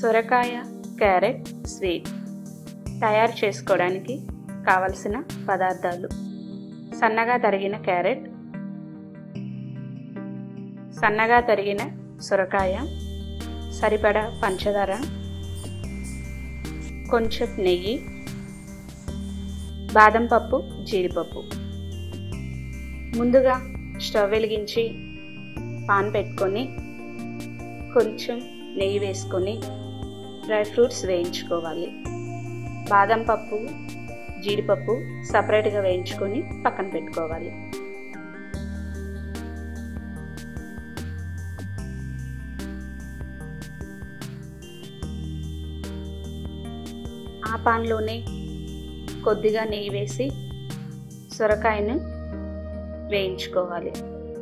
సొరకాయ carrot sweet తయారు చేసుకోవడానికి కావలసిన పదార్థాలు సన్నగా తరిగిన క్యారెట్ సన్నగా తరిగిన సొరకాయ సరిపడా పంచదార కొంచెం నెయ్యి బాదం పప్పు జీడిపప్పు ముందుగా స్టవ్ వెలిగించి పాన్ పెట్టుకొని కొంచెం నెయ్యి వేసుకొని డ్రై ఫ్రూట్స్ వేయించుకోవాలి బాదం పప్పు జీడిపప్పు సపరేట్గా వేయించుకొని పక్కన పెట్టుకోవాలి ఆ పాన్లోనే కొద్దిగా నెయ్యి వేసి సొరకాయను వేయించుకోవాలి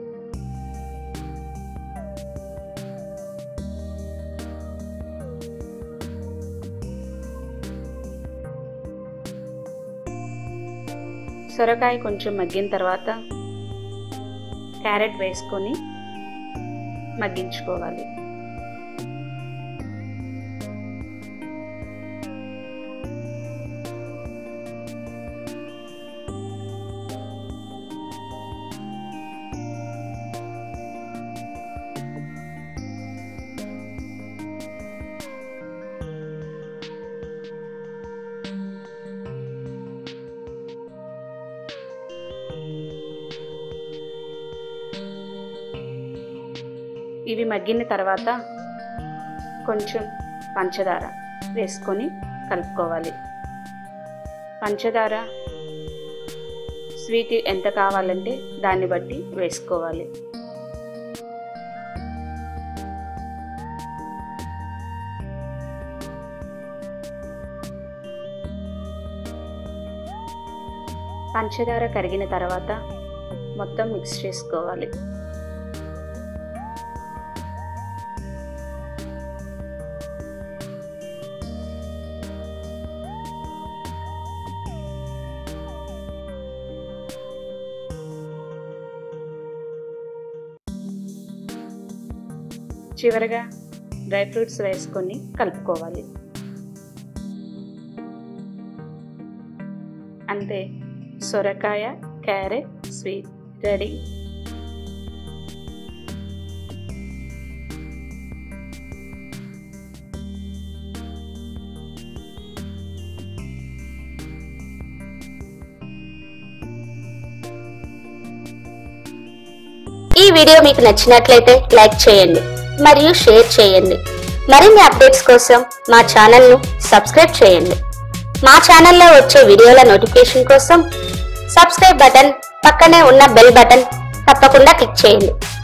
సొరకాయ కొంచెం మగ్గిన తర్వాత క్యారెట్ వేసుకొని మగ్గించుకోవాలి ఇవి మగ్గిన తర్వాత కొంచెం పంచదార వేసుకొని కలుపుకోవాలి పంచదార స్వీట్ ఎంత కావాలంటే దాన్ని బట్టి వేసుకోవాలి పంచదార కరిగిన తర్వాత మొత్తం మిక్స్ చేసుకోవాలి చివరగా డ్రై ఫ్రూట్స్ వేసుకొని కలుపుకోవాలి అంతే సొరకాయ క్యారెట్ స్వీట్ రెడీ ఈ వీడియో మీకు నచ్చినట్లయితే లైక్ చేయండి మరియు షేర్ చేయండి మరిన్ని అప్డేట్స్ కోసం మా ఛానల్ను సబ్స్క్రైబ్ చేయండి మా ఛానల్లో వచ్చే వీడియోల నోటిఫికేషన్ కోసం సబ్స్క్రైబ్ బటన్ పక్కనే ఉన్న బెల్ బటన్ తప్పకుండా క్లిక్ చేయండి